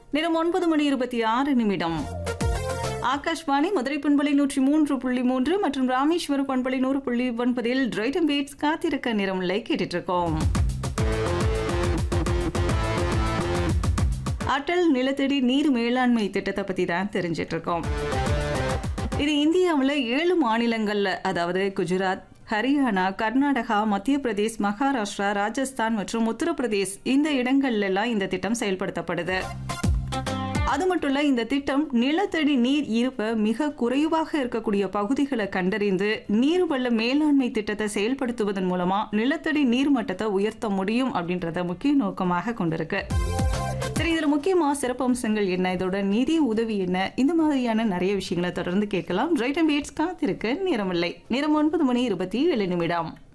நேரம் ஒன்பது மணி இருபத்தி ஆறு நிமிடம் ஆகாஷ்வாணி மதுரை பண்பலை நூற்றி மூன்று புள்ளி மூன்று மற்றும் ராமேஸ்வரம் பண்பலை நூறு புள்ளி ஒன்பதில் டிரைட்டம் பீட்ஸ் காத்திருக்க நிறம் லை கேட்டுட்டு இருக்கோம் அட்டல் நிலத்தடி நீர் மேலாண்மை திட்டத்தை பத்தி தான் தெரிஞ்சிட்டு இருக்கோம் இது இந்தியாவில் ஏழு மாநிலங்கள்ல அதாவது குஜராத் ஹரியானா கர்நாடகா மத்திய பிரதேஷ் மகாராஷ்டிரா ராஜஸ்தான் மற்றும் உத்தரப்பிரதேஷ் இந்த இடங்கள்ல எல்லாம் இந்த திட்டம் செயல்படுத்தப்படுது அது மட்டும் இல்ல இந்த திட்டம் நிலத்தடி நீர் இருப்பை மிக குறைவாக இருக்கக்கூடிய பகுதிகளை கண்டறிந்து நீர்வள மேலாண்மை திட்டத்தை செயல்படுத்துவதன் மூலமா நிலத்தடி நீர் மட்டத்தை உயர்த்த முடியும் அப்படின்றத முக்கிய நோக்கமாக கொண்டிருக்கு சரி இதுல முக்கியமா சிறப்பம்சங்கள் என்ன இதோட நிதி உதவி என்ன இந்த மாதிரியான நிறைய விஷயங்களை தொடர்ந்து கேட்கலாம் ரைட் அண்ட் வீட்ஸ் காத்திருக்க நேரமில்லை நேரம் ஒன்பது மணி இருபத்தி ஏழு நிமிடம்